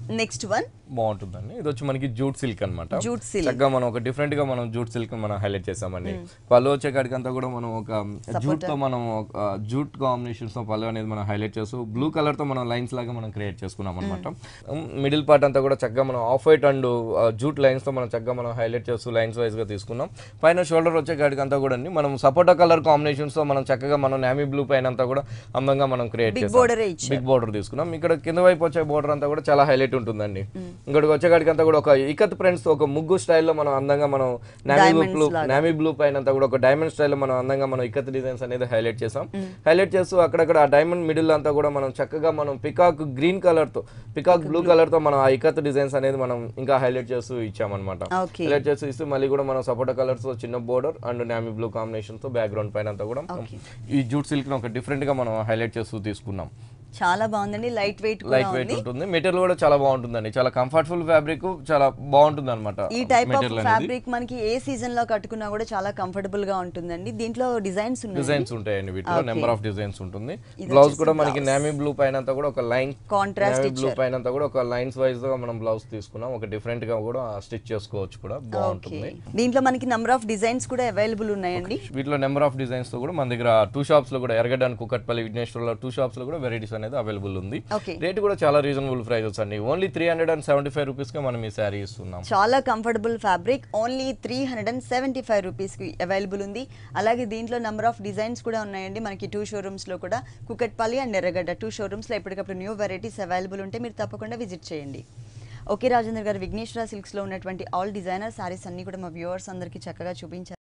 Next one బాగుంటుందండి ఇది వచ్చి మనకి జూట్ సిల్క్ అన్నమాట జూట్ సిల్క్ చక్కగా మనం ఒక డిఫరెంట్ గా మనం జూట్ సిల్క్ మనం హైలైట్ చేసామండి పళ్ళు వచ్చే కాడికి అంతా కూడా మనం ఒక జూట్ తో మనం ఒక జూట్ కాంబినేషన్స్ తో పళ్ళు అనేది మనం హైలైట్ చేస్తూ బ్లూ కలర్ తో మనం లైన్స్ లాగా మనం క్రియేట్ చేసుకున్నాం అనమాట మిడిల్ పార్ట్ అంతా కూడా చక్కగా మనం off white and jute lines తో మనం చక్కగా మనం హైలైట్ చేస్తూ లైన్స్ వైజ్ గా తీసుకున్నాం పైన షోల్డర్ వచ్చే కాడికి అంతా కూడా మనం సపోటా కలర్ కాంబినేషన్స్ తో మనం చక్కగా మనం నామీ బ్లూ పైన అంతా కూడా అందంగా మనం క్రియేట్ బిగ్ చేసాం బోర్డర్ ఇచ్చారు బిగ్ బోర్డర్ తీసుకున్నాం ఇక్కడ కింద వైపు వచ్చే బోర్డర్ అంతా కూడా చాలా హైలైట్ ఉంటుందండి ఇంకటికి వచ్చేకాడికి అంతా కూడా ఒక ఇకత్ ప్రింట్స్ ఒక ముగ్గు స్టైల్లో మనం అందంగా మనం నామీ Diamonds బ్లూ లాగా. నామీ బ్లూ పైన అంతా కూడా ఒక డైమండ్ స్టైల్లో మనం అందంగా మనం ఇకత్ డిజైన్స్ అనేది హైలైట్ చేసాం హైలైట్ చేస్తూ అక్కడక్కడ ఆ డైమండ్ మిడిల్ అంతా కూడా మనం చక్కగా మనం పికాక్ గ్రీన్ కలర్ తో పికాక్ బ్లూ కలర్ తో మనం ఆ ఇకత్ డిజైన్స్ అనేది మనం ఇంకా హైలైట్ చేస్తూ ఇచ్చామన్నమాట ఓకే హైలైట్ చేస్తూ ఇస్తూ మళ్ళీ కూడా మనం సపోటా కలర్స్ తో చిన్న border and navy blue combination తో బ్యాక్గ్రౌండ్ పైన అంతా కూడా ఈ జూట్ సిల్క్ ఒక డిఫరెంట్ గా మనం హైలైట్ చేస్తూ తీసుకున్నాం చాలా బాగుందండి లైట్ వెయిట్ కూడా లైట్ వెయిట్ ఉంటుంది మెటీరియల్ కూడా చాలా బాగుంటుందండి చాలా కంఫర్టబుల్ ఫ్యాబ్రిక్ చాలా బాగుంటుంది అనమాట ఈ టైప్ ఆఫ్ ఫ్యాబ్రిక్ మనకి ఏ సీజన్ లో కట్టుకున్నా కూడా చాలా కంఫర్టబుల్ గా ఉంటుందండి దీంట్లో డిజైన్స్ ఉన్నాయి డిజైన్స్ ఉంటాయండి వీటిలో నెంబర్ ఆఫ్ డిజైన్స్ ఉంటుంది బ్లౌజ్ కూడా మనకి నామీ బ్లూ పైన అంతా కూడా ఒక లైన్ కాంట్రాస్ట్ బ్లూ పైన అంతా కూడా ఒక లైన్స్ వైజ్ గా మనం బ్లౌజ్ తీసుకున్నాం ఒక డిఫరెంట్ గా కూడా స్టిచ్ చేసుకోవచ్చు కూడా బాగుంటుంది దీంట్లో మనకి నంబర్ ఆఫ్ డిజైన్స్ కూడా అవైలబుల్ ఉన్నాయండి వీటిలో నెంబర్ ఆఫ్ డిజైన్స్ తో కూడా మన దగ్గర టూ షాప్స్ లో కూడా ఎరగడ్డ అండ్ కుక్కట్పల్లి విఘ్నేశ్వరంలో టూ షాప్స్ లో కూడా వెరైటీస్ అనేది అవైలబుల్ ఉంది ఓకే రేట్ కూడా చాలా రీజనబుల్ ప్రైజెస్ అండి only three hundred and seventy five rupees గా మనం ఈ శారీ ఇస్తున్నాం చాలా comfortable fabric only three hundred and seventy five రూపీస్కి అవైలబుల్ ఉంది అలాగే దీంట్లో నెంబర్ ఆఫ్ డిజైన్స్ కూడా ఉన్నాయండి మనకి టూ షోరూమ్స్లో కూడా కుకట్పల్లి అండ్ ఎర్రగడ్డ టూ షోరూమ్స్లో ఎప్పటికప్పుడు న్యూ వెరైటీస్ అవైలబుల్ ఉంటే మీరు తప్పకుండా విజిట్ చేయండి ఓకే రాజేంద్ర గారు విఘ్నేశ్వర సిల్క్స్లో ఉన్నటువంటి ఆల్ డిజైనర్ సారీస్ అన్ని కూడా మా వ్యూవర్స్ అందరికీ చక్కగా చూపించారు